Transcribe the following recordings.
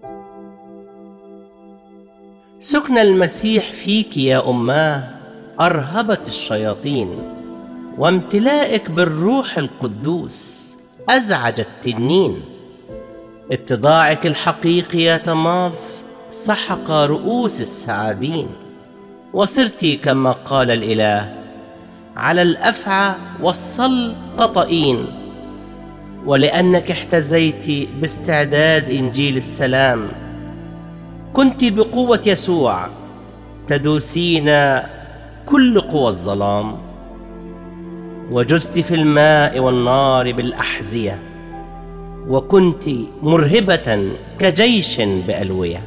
سكن المسيح فيك يا أماه أرهبت الشياطين وامتلائك بالروح القدوس أزعج التنين اتضاعك الحقيقي يا تماظ سحق رؤوس الثعابين وصرت كما قال الإله على الأفعى والصل تطئين ولأنك احتزيت باستعداد إنجيل السلام كنت بقوة يسوع تدوسين كل قوى الظلام وجزت في الماء والنار بالأحذية وكنت مرهبة كجيش بألوية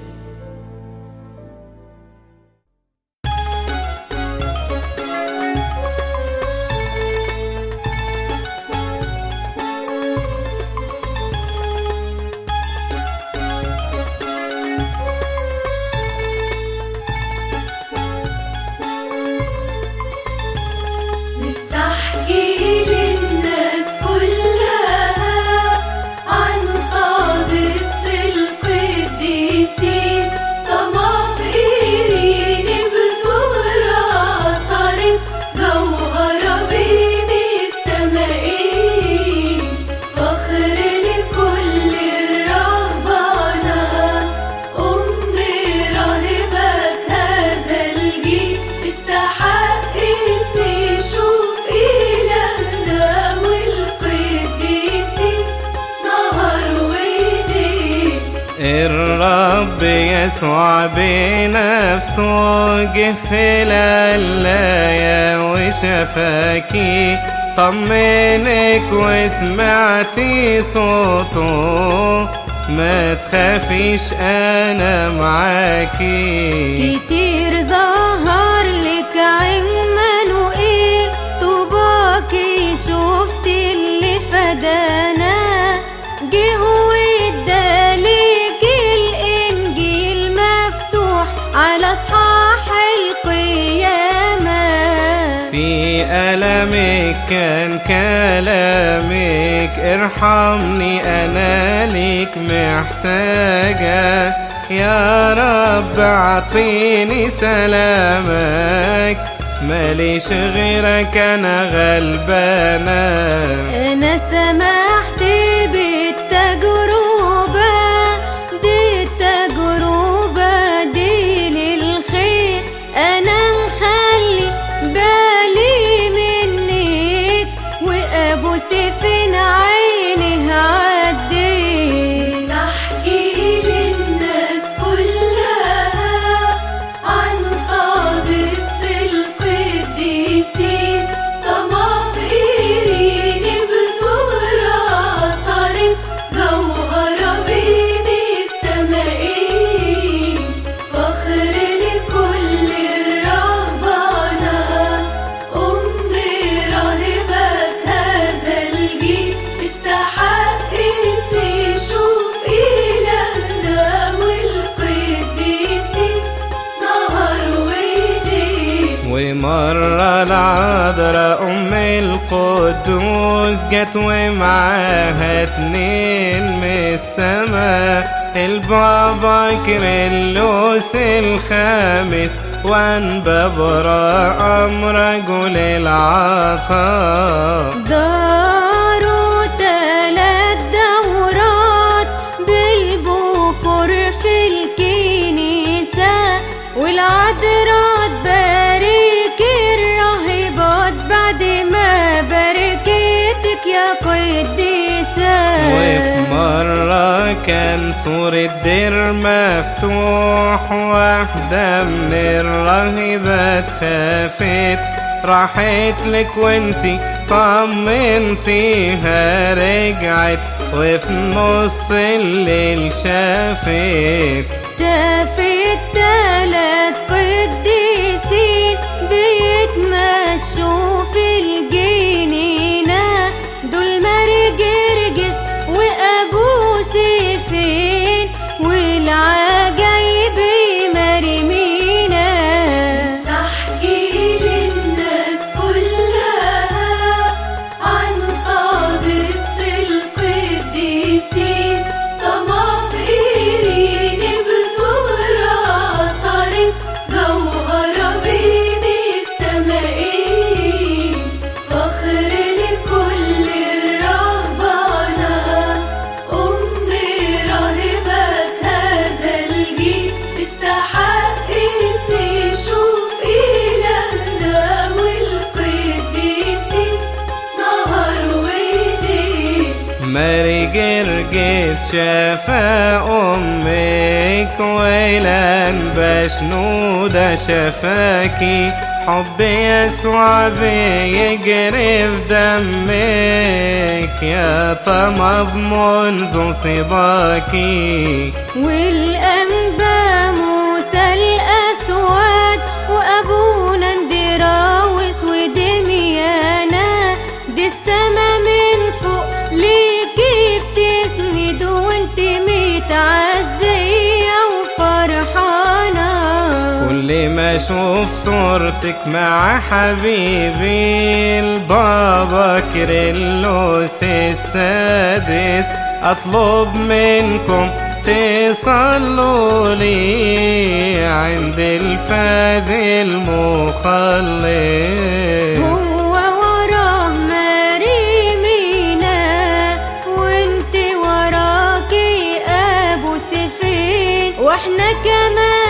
نفسي احكي للناس كلها عن صادق القديسين طمع في ايرين بطهرة صارت جوهرة بين السمائين فخر لكل الرهبانة أم راهبة هذا الجيل استحقت تشوف إلهنا والقديسين نهار وليل الرب يسوع بنفسه جه في العلاية وشفاكي طمنك وسمعتي صوته ما تخافيش انا معاكي كتير ظهر لك عمانوئيل طوباكي شفت اللي فدانا جه وادالك الانجيل مفتوح على اصحاح القيامه في ألمك كان كلامك ارحمني أنا ليك محتاجة يا رب اعطيني سلامك ماليش غيرك أنا غلبانة انا سمحت بالتجربة دي التجربة دي للخير انا مخلي بالي منك وابو سيفين عيني هعدي احكي للناس كلها عن صادق القديسين طمع في ايرين بطهرة صارت جوهرة بين السمائين فخر لكل الرهبانة أم راهبة هذا الجيل استحقت تشوف إلهنا والقديسين نهار وليل ومرة العذراء أم القدوس جت ومعاها اتنين من السما البابا كريلوس الخامس وانبا براءم رجل العطاء داروا تلات دورات بالبخور في الكنيسة والعذراء تبارك الراهبات بعد ما باركتك يا قديسة وفي مرة كان سور الدير مفتوح واحدة من الراهبات خافت راحت لك وانتي طمنتيها رجعت وفي نص الليل شافت شافت تلات قديسين بيتمشوا في الجنينة دول ماري جرجس وأبو سيفين والعجايب ماري مينا احكي للناس كلها عن صادق القديسين طمع في ايرين جرجس شفا أمك ويلان بشنودة شفاكي حب يسوع بيجري في دمك يا طمف منذ صباكي والأنبا موسى الأسود وأبونا اندراوس ودميانا دي السما من فوق ليكي بتسند وانت متعزية وفرحانة كل ما اشوف صورتك مع حبيبي البابا كيرلس السادس اطلب منكم تصلوا لي عند الفادي المخلص هو وراه ماري مينا وانت وراكي ابو سفين واحنا كمان